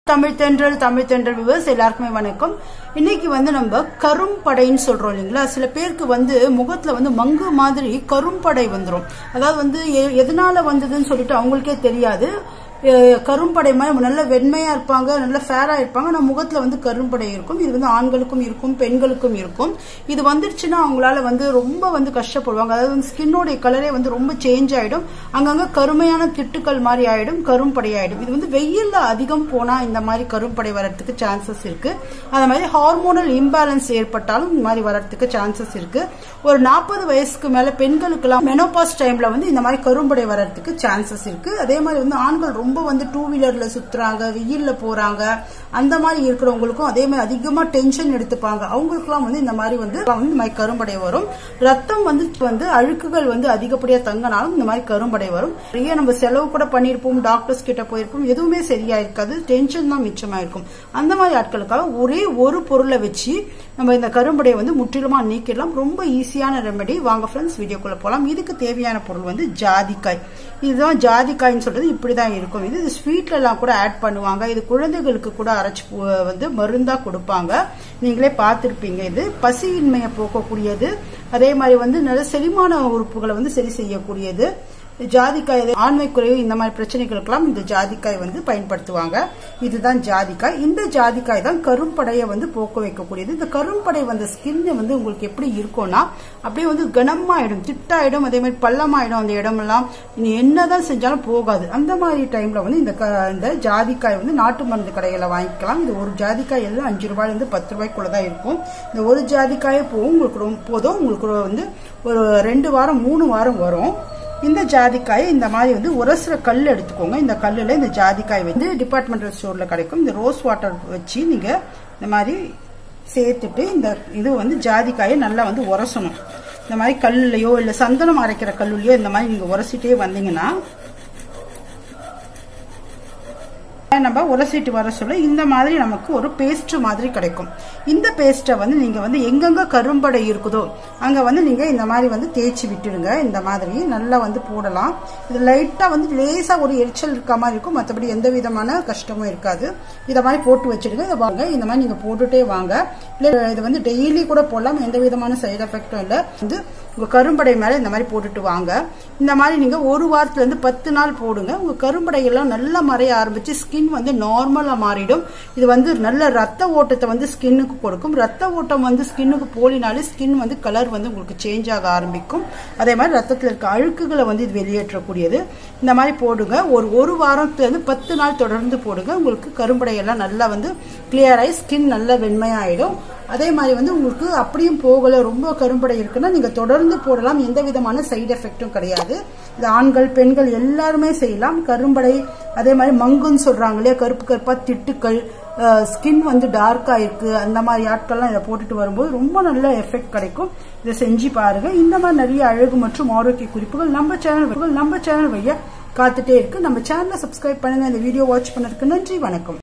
தமிழ் தென்றல் தமிழ் தென்றல் விவர்ஸ் எல்லாருக்குமே வணக்கம் இன்னைக்கு வந்து நம்ம கரும்படைன்னு சொல்றோம் இல்லைங்களா சில பேருக்கு வந்து முகத்துல வந்து மங்கு மாதிரி கரும்படை வந்துடும் அதாவது வந்து எ- எதனால வந்ததுன்னு சொல்லிட்டு அவங்களுக்கே தெரியாது அஹ் கரும்படை மாதிரி நல்ல வெண்மையா இருப்பாங்க நல்ல ஃபேரா இருப்பாங்க ஆனா முகத்துல வந்து கரும்படை இருக்கும் இது வந்து ஆண்களுக்கும் இருக்கும் பெண்களுக்கும் இருக்கும் இது வந்துருச்சுன்னா அவங்களால வந்து ரொம்ப வந்து கஷ்டப்படுவாங்க அதாவது வந்து ஸ்கின்னோடைய கலரே வந்து ரொம்ப சேஞ்ச் ஆயிடும் அங்கங்க கருமையான திட்டுக்கள் மாதிரி ஆயிடும் கரும்படை ஆயிடும் இது வந்து வெயில்ல அதிகம் போனா இந்த மாதிரி கரும்படை வரதுக்கு சான்சஸ் இருக்கு அது மாதிரி ஹார்மோனல் இம்பேலன்ஸ் ஏற்பட்டாலும் இந்த மாதிரி வரதுக்கு சான்சஸ் இருக்கு ஒரு நாற்பது வயசுக்கு மேல பெண்களுக்கெல்லாம் மெனோபாஸ் டைம்ல வந்து இந்த மாதிரி கரும்படை வரதுக்கு சான்சஸ் இருக்கு அதே மாதிரி வந்து ஆண்கள் ரொம்ப வந்து டூ வீலர்ல சுத்துறாங்க வெயில்ல போறாங்க அந்த மாதிரி இருக்கிறவங்களுக்கும் அதே மாதிரி அதிகமா டென்ஷன் எடுத்துப்பாங்க அவங்களுக்குலாம் வந்து இந்த மாதிரி வந்து வந்து இந்த மாதிரி கரும்படை வரும் ரத்தம் வந்து வந்து அழுக்குகள் வந்து அதிகப்படியா தங்கினாலும் இந்த மாதிரி கரும்படை வரும் நிறைய நம்ம செலவு கூட பண்ணியிருப்போம் டாக்டர்ஸ் கிட்ட போயிருப்போம் எதுவுமே சரியா இருக்காது டென்ஷன் தான் மிச்சமா இருக்கும் அந்த மாதிரி ஆட்களுக்காக ஒரே ஒரு பொருளை வச்சு நம்ம இந்த கரும்படையை வந்து முற்றிலுமா நீக்கிடலாம் ரொம்ப ஈஸியான ரெமெடி வாங்க ஃப்ரெண்ட்ஸ் வீடியோக்குள்ள போலாம் இதுக்கு தேவையான பொருள் வந்து ஜாதிக்காய் இதுதான் ஜாதிக்காய்னு சொல்றது இப்படிதான் இருக்கும் இது இது ஸ்வீட்ல எல்லாம் கூட ஆட் பண்ணுவாங்க இது குழந்தைகளுக்கு கூட அரைச்சு பு- வந்து மருந்தா கொடுப்பாங்க நீங்களே பார்த்திருப்பீங்க இது பசியின்மையை போக்கக்கூடியது அதே மாதிரி வந்து நல்ல செரிமான உறுப்புகளை வந்து சரி செய்யக்கூடியது ஜாதிக்காய் இது ஆண்மை குறைவு இந்த மாதிரி பிரச்சனைகளுக்கெல்லாம் இந்த ஜாதிக்காய் வந்து பயன்படுத்துவாங்க இதுதான் ஜாதிக்காய் இந்த ஜாதிக்காய் தான் கரும்படையை வந்து போக்க வைக்கக்கூடியது இந்த கரும்படை வந்த ஸ்கின் வந்து உங்களுக்கு எப்படி இருக்கும்னா அப்படியே வந்து கனமாயிடும் திட்டாயிடும் அதே மாதிரி பள்ளமாயிடும் அந்த இடமெல்லாம் நீ என்னதான் செஞ்சாலும் போகாது அந்த மாதிரி டைம்ல வந்து இந்த க- இந்த ஜாதிக்காய் வந்து நாட்டு மருந்து கடைகளை வாங்கிக்கலாம் இது ஒரு ஜாதிக்காய் எல்லாம் அஞ்சு ரூபாயில இருந்து பத்து ரூபாய்க்குள்ள தான் இருக்கும் இந்த ஒரு ஜாதிக்காயே போகும் உங்களுக்கு ரொம்ப போதும் உங்களுக்கு வந்து ஒரு ரெண்டு வாரம் மூணு வாரம் வரும் இந்த ஜாதிக்காயை இந்த மாதிரி வந்து உரசுற கல் எடுத்துக்கோங்க இந்த கல்லுல இந்த ஜாதிக்காய் வந்து டிபார்ட்மெண்டல் ஸ்டோர்ல கிடைக்கும் இந்த ரோஸ் வாட்டர் வச்சு நீங்க இந்த மாதிரி சேர்த்துட்டு இந்த இது வந்து ஜாதிக்காயை நல்லா வந்து உரசணும் இந்த மாதிரி கல்லுலையோ இல்ல சந்தனம் அரைக்கிற கல்லுலையோ இந்த மாதிரி நீங்க உரசிட்டே வந்தீங்கன்னா நம்ம உரசிட்டு வர சொல்ல இந்த மாதிரி நமக்கு ஒரு பேஸ்ட் மாதிரி கிடைக்கும் இந்த பேஸ்ட்டை வந்து நீங்க வந்து எங்கெங்க கரும்படை இருக்குதோ அங்க வந்து நீங்க இந்த மாதிரி வந்து தேய்ச்சி விட்டுடுங்க இந்த மாதிரி நல்லா வந்து போடலாம் இது லைட்டா வந்து லேசா ஒரு எரிச்சல் இருக்க மாதிரி இருக்கும் மற்றபடி எந்த விதமான கஷ்டமும் இருக்காது இதை மாதிரி போட்டு வச்சிடுங்க இதை வாங்க இந்த மாதிரி நீங்க போட்டுட்டே வாங்க இல்ல இது வந்து டெய்லி கூட போடலாம் எந்த விதமான சைடு எஃபெக்டும் இல்லை வந்து உங்க கரும்படை மேல இந்த மாதிரி போட்டுட்டு வாங்க இந்த மாதிரி நீங்க ஒரு வாரத்துல இருந்து பத்து நாள் போடுங்க உங்க கரும்படை எல்லாம் நல்லா மறைய ஆரம்பிச்சு ஸ்கின் வந்து நார்மலா மாறிடும் இது வந்து நல்ல ரத்த ஓட்டத்தை வந்து ஸ்கின்னுக்கு கொடுக்கும் ரத்த ஓட்டம் வந்து ஸ்கின்னுக்கு போலினாலே ஸ்கின் வந்து கலர் வந்து உங்களுக்கு சேஞ்ச் ஆக ஆரம்பிக்கும் அதே மாதிரி ரத்தத்தில் இருக்க அழுக்குகளை வந்து இது வெளியேற்றக்கூடியது இந்த மாதிரி போடுங்க ஒரு ஒரு வாரத்துல இருந்து பத்து நாள் தொடர்ந்து போடுங்க உங்களுக்கு கரும்படை எல்லாம் நல்லா வந்து கிளியர் ஆகி ஸ்கின் நல்லா வெண்மையாயிடும் அதே மாதிரி வந்து உங்களுக்கு அப்படியும் போகல ரொம்ப கரும்படை இருக்குன்னா நீங்க தொடர்ந்து போடலாம் எந்த விதமான சைடு எஃபெக்டும் கிடையாது இது ஆண்கள் பெண்கள் எல்லாருமே செய்யலாம் கரும்படை அதே மாதிரி மங்குன்னு சொல்றாங்க இல்லையா கருப்பு கருப்பா திட்டுக்கள் ஸ்கின் வந்து டார்க்கா இருக்கு அந்த மாதிரி ஆட்கள்லாம் இதை போட்டுட்டு வரும்போது ரொம்ப நல்ல எஃபெக்ட் கிடைக்கும் இதை செஞ்சு பாருங்க இந்த மாதிரி நிறைய அழகு மற்றும் ஆரோக்கிய குறிப்புகள் நம்ம சேனல் நம்ம சேனல் வழியா காத்துட்டே இருக்கு நம்ம சேனலை சப்ஸ்கிரைப் பண்ணுங்க இந்த வீடியோ வாட்ச் பண்ணதுக்கு நன்றி வணக்கம்